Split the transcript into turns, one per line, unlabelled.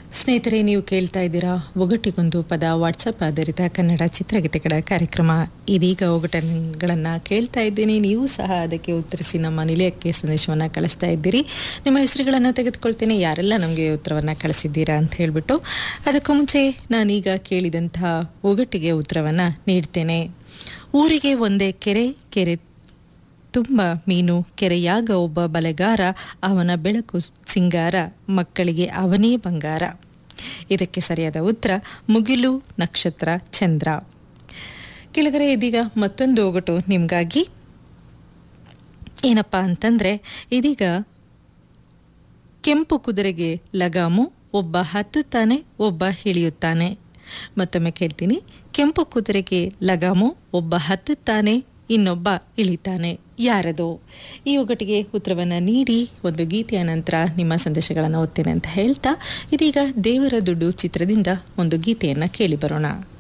ಸ್ನೇಹಿತರೆ ನೀವು ಕೇಳ್ತಾ ಇದ್ದೀರಾ ಒಗಟಿಗೊಂದು ಪದ ವಾಟ್ಸಪ್ ಆಧಾರಿತ ಕನ್ನಡ ಚಿತ್ರಗೀತೆಗಳ ಕಾರ್ಯಕ್ರಮ ಇದೀಗ ಒಗಟಗಳನ್ನು ಕೇಳ್ತಾ ಇದ್ದೀನಿ ನೀವು ಸಹ ಅದಕ್ಕೆ ಉತ್ತರಿಸಿ ನಮ್ಮ ನಿಲಯಕ್ಕೆ ಸಂದೇಶವನ್ನು ಕಳಿಸ್ತಾ ಇದ್ದೀರಿ ನಿಮ್ಮ ಹೆಸರುಗಳನ್ನು ತೆಗೆದುಕೊಳ್ತೇನೆ ಯಾರೆಲ್ಲ ನಮಗೆ ಉತ್ತರವನ್ನು ಕಳಿಸಿದ್ದೀರಾ ಅಂತ ಹೇಳಿಬಿಟ್ಟು ಅದಕ್ಕೂ ಮುಂಚೆ ನಾನೀಗ ಕೇಳಿದಂತಹ ಒಗಟಿಗೆ ಉತ್ತರವನ್ನು ನೀಡ್ತೇನೆ ಊರಿಗೆ ಒಂದೇ ಕೆರೆ ಕೆರೆ ತುಂಬ ಮೀನು ಕೆರೆಯಾಗ ಒಬ್ಬ ಬಲೆಗಾರ ಅವನ ಬೆಳಕು ಸಿಂಗಾರ ಮಕ್ಕಳಿಗೆ ಅವನೇ ಬಂಗಾರ ಇದಕ್ಕೆ ಸರಿಯಾದ ಉತ್ತರ ಮುಗಿಲು ನಕ್ಷತ್ರ ಚಂದ್ರ ಕೆಳಗರೆ ಇದೀಗ ಮತ್ತೊಂದು ಒಗಟು ನಿಮಗಾಗಿ ಏನಪ್ಪ ಅಂತಂದರೆ ಇದೀಗ ಕೆಂಪು ಕುದುರೆಗೆ ಲಗಾಮು ಒಬ್ಬ ಹತ್ತುತ್ತಾನೆ ಒಬ್ಬ ಇಳಿಯುತ್ತಾನೆ ಮತ್ತೊಮ್ಮೆ ಕೇಳ್ತೀನಿ ಕೆಂಪು ಕುದುರೆಗೆ ಲಗಾಮು ಒಬ್ಬ ಹತ್ತುತ್ತಾನೆ ಇನ್ನೊಬ್ಬ ಇಳಿತಾನೆ ಯಾರದು ಈ ಒಗಟಿಗೆ ಉತ್ತರವನ್ನು ನೀಡಿ ಒಂದು ಗೀತೆಯ ನಂತರ ನಿಮ್ಮ ಸಂದೇಶಗಳನ್ನು ಓದ್ತೇನೆ ಅಂತ ಹೇಳ್ತಾ ಇದೀಗ ದೇವರ ದುಡ್ಡು ಚಿತ್ರದಿಂದ ಒಂದು ಗೀತೆಯನ್ನು ಕೇಳಿ ಬರೋಣ